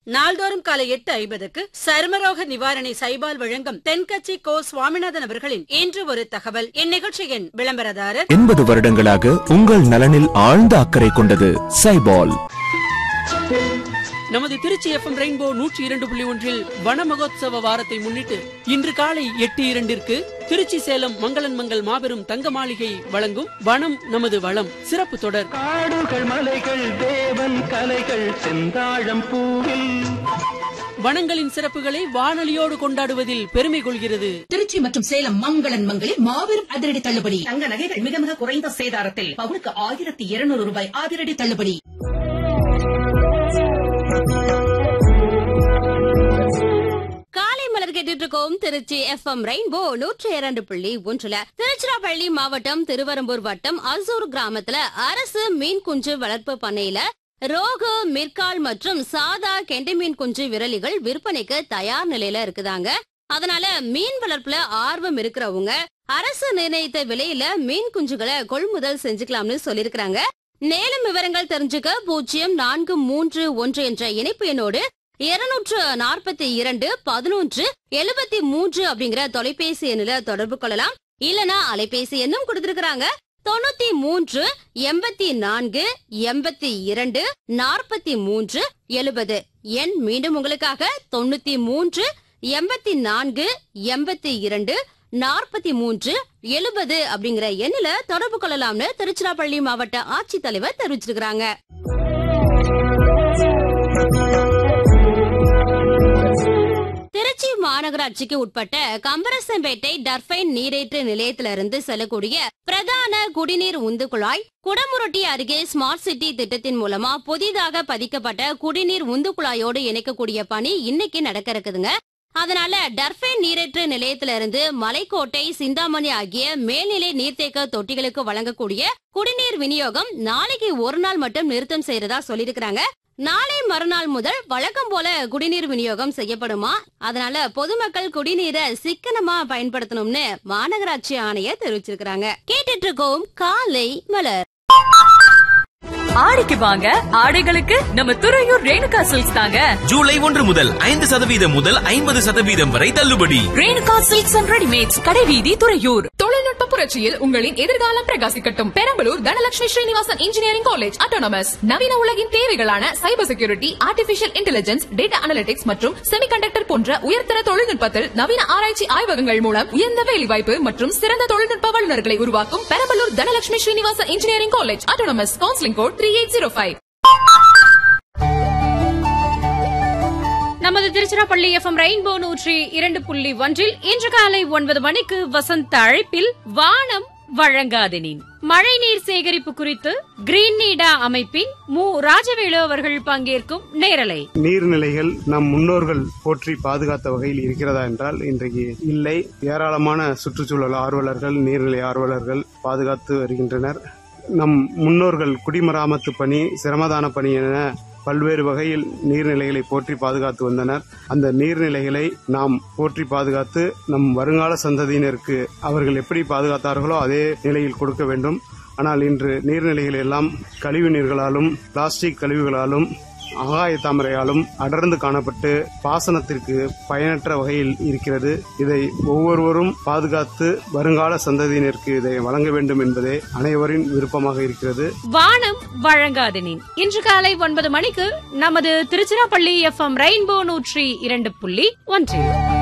நாள்தோறும் காலை எட்டு ஐம்பதுக்கு சருமரோக நிவாரணி சைபால் வழங்கும் தென்கட்சி கோ சுவாமிநாதன் அவர்களின் இன்று ஒரு தகவல் இந்நிகழ்ச்சியின் விளம்பரதாரர் எண்பது வருடங்களாக உங்கள் நலனில் ஆழ்ந்த அக்கறை கொண்டது சைபால் நமது திருச்சி எஃப்எம் ரெயின்போ நூற்றி இரண்டு புள்ளி ஒன்றில் வன மகோத்சவ வாரத்தை முன்னிட்டு இன்று காலை எட்டு இரண்டிற்கு திருச்சி சேலம் மங்களன் மங்கள் மாபெரும் தங்க மாளிகை வழங்கும் வனம் நமது வளம் சிறப்பு தொடர் காடுகள் மலைகள் தேவன் கலைகள் செந்தாழம் பூவில் வனங்களின் சிறப்புகளை வானொலியோடு கொண்டாடுவதில் பெருமை கொள்கிறது திருச்சி மற்றும் சேலம் மங்களன் மங்களில் மாபெரும் அதிரடி தள்ளுபடி தங்க நகைகள் மிக மிக குறைந்த சேதாரத்தில் பவுனுக்கு ஆயிரத்தி இருநூறு ரூபாய் அதிரடி தள்ளுபடி காலை மலர் கேட்டுட்டு இருக்கோம் திருச்சி எஃப்எம் ரெயின்போ நூற்றி இரண்டு புள்ளி ஒன்றுல திருச்சிராப்பள்ளி மாவட்டம் திருவரம்பூர் வட்டம் அசூர் கிராமத்துல அரசு மீன் குஞ்சு வளர்ப்பு பண்ணையில ரோகு மிர்கால் மற்றும் சாதா கெண்டை மீன் குஞ்சு விரலிகள் விற்பனைக்கு தயார் நிலையில இருக்குதாங்க அதனால மீன் வளர்ப்புல ஆர்வம் இருக்கிறவங்க அரசு நிர்ணயித்த விலையில மீன் குஞ்சுகளை கொள்முதல் செஞ்சுக்கலாம்னு சொல்லிருக்காங்க மேலும் விவரங்கள் தெரிஞ்சுக்க பூஜ்ஜியம் நான்கு மூன்று ஒன்று என்ற இணைப்பு எண்ணோடு இருநூற்று நாற்பத்தி இரண்டு பதினொன்று எழுபத்தி மூன்று அப்படிங்கிற தொலைபேசி எண்ணில தொடர்பு கொள்ளலாம் இல்லனா அலைபேசி எண்ணும் கொடுத்திருக்கிறாங்க தொண்ணூத்தி மூன்று எண்பத்தி நான்கு எண்பத்தி இரண்டு நாற்பத்தி மூன்று எழுபது எண் மீண்டும் உங்களுக்காக தொண்ணூத்தி மூன்று எண்பத்தி நான்கு எண்பத்தி இரண்டு நாற்பத்தி மூன்று எழுபது அப்படிங்கிற எண்ணில தொடர்பு கொள்ளலாம்னு திருச்சிராப்பள்ளி மாவட்ட ஆட்சித்தலைவர் தெரிவிச்சிருக்கிறாங்க திருச்சி மாநகராட்சிக்கு உட்பட்ட கம்பரசம்பேட்டை டர்பைன் நீரேற்று நிலையத்திலிருந்து செல்லக்கூடிய பிரதான குடிநீர் உந்து குழாய் குடமுருட்டி அருகே ஸ்மார்ட் சிட்டி திட்டத்தின் மூலமா புதிதாக பதிக்கப்பட்ட குடிநீர் உந்து குழாயோடு இணைக்கக்கூடிய பணி இன்னைக்கு நடக்க இருக்குதுங்க அதனால டர்பைன் நீரேற்று நிலையத்திலிருந்து மலைக்கோட்டை சிந்தாமணி ஆகிய மேல்நிலை நீர்த்தேக்க தொட்டிகளுக்கு வழங்கக்கூடிய குடிநீர் விநியோகம் நாளைக்கு ஒரு நாள் மட்டும் நிறுத்தம் செய்யறதா சொல்லியிருக்கிறாங்க நாளை மறுநாள் முதல் வழக்கம் போல குடிநீர் விநியோகம் செய்யப்படுமா அதனால பொதுமக்கள் குடிநீரை சிக்கனமா பயன்படுத்தணும்னு மாநகராட்சி ஆணையர் தெரிவிச்சிருக்காங்க கேட்டுட்டு இருக்கோம் காலை மலர் ஆடிக்கு வாங்க ஆடைகளுக்கு நம்ம துறையூர் ரேணுகா சில்க்ஸ் தாங்க ஜூலை ஒன்று முதல் ஐந்து சதவீதம் முதல் ஐம்பது சதவீதம் வரை தள்ளுபடி ரேணுகா சில்க்ஸ் அண்ட் ரெடிமேட்ஸ் கடைவீதி துறையூர் தொழில்நுட்ப புரட்சியில் உங்களின் எதிர்காலம் பிரகாசிக்கட்டும் Perambalur Dhanalakshmi Srinivasan engineering college autonomous நவீன உலகின் தேவைகளான cyber security artificial intelligence data analytics மற்றும் செமிகண்டக்டர் போன்ற உயர்தர தொழில்நுட்பத்தில் நவீன ஆராய்ச்சி ஆய்வகங்கள் மூலம் உயர்ந்த வேலைவாய்ப்பு மற்றும் சிறந்த தொழில்நுட்ப வல்லுநர்களை உருவாக்கும் Perambalur Dhanalakshmi Srinivasan engineering college autonomous counselling code three eight zero five நமது திருச்சிராப்பள்ளி எஃப்எம் ரெயின்போ நூற்றி இரண்டு புள்ளி ஒன்றில் இன்று காலை ஒன்பது மணிக்கு வசந்த அழைப்பில் வானம் வழங்காதெனின் மழைநீர் சேகரிப்பு குறித்து கிரீன் நீடா அமைப்பின் மு ராஜவேலு அவர்கள் பங்கேற்கும் நேரலை நீர்நிலைகள் நம் முன்னோர்கள் போற்றி பாதுகாத்த வகையில் இருக்கிறதா என்றால் இன்றைக்கு இல்லை ஏராளமான சுற்றுச்சூழல் ஆர்வலர்கள் நீர்நிலை ஆர்வலர்கள் பாதுகாத்து வருகின்றனர் நம் முன்னோர்கள் குடிமராமத்து பணி சிரமதான பணி என பல்வேறு வகையில் நீர்நிலைகளை போற்றி பாதுகாத்து வந்தனர் அந்த நீர்நிலைகளை நாம் போற்றி பாதுகாத்து நம் வருங்கால சந்ததியினருக்கு அவர்கள் எப்படி பாதுகாத்தார்களோ அதே நிலையில் கொடுக்க வேண்டும் ஆனால் இன்று நீர்நிலைகள் எல்லாம் கழிவு நீர்களாலும் பிளாஸ்டிக் கழிவுகளாலும் ஆகாய தாமரையாலும் அடர்ந்து காணப்பட்டு பாசனத்திற்கு பயனற்ற வகையில் இருக்கிறது இதை ஒவ்வொருவரும் பாதுகாத்து வருங்கால சந்ததியினருக்கு இதை வழங்க வேண்டும் என்பதே அனைவரின் விருப்பமாக இருக்கிறது வானம் வழங்காதெனின் இன்று காலை ஒன்பது மணிக்கு நமது திருச்சிராப்பள்ளி எஃப்எம் ரெயின்போ நூற்றி இரண்டு புள்ளி ஒன்றில்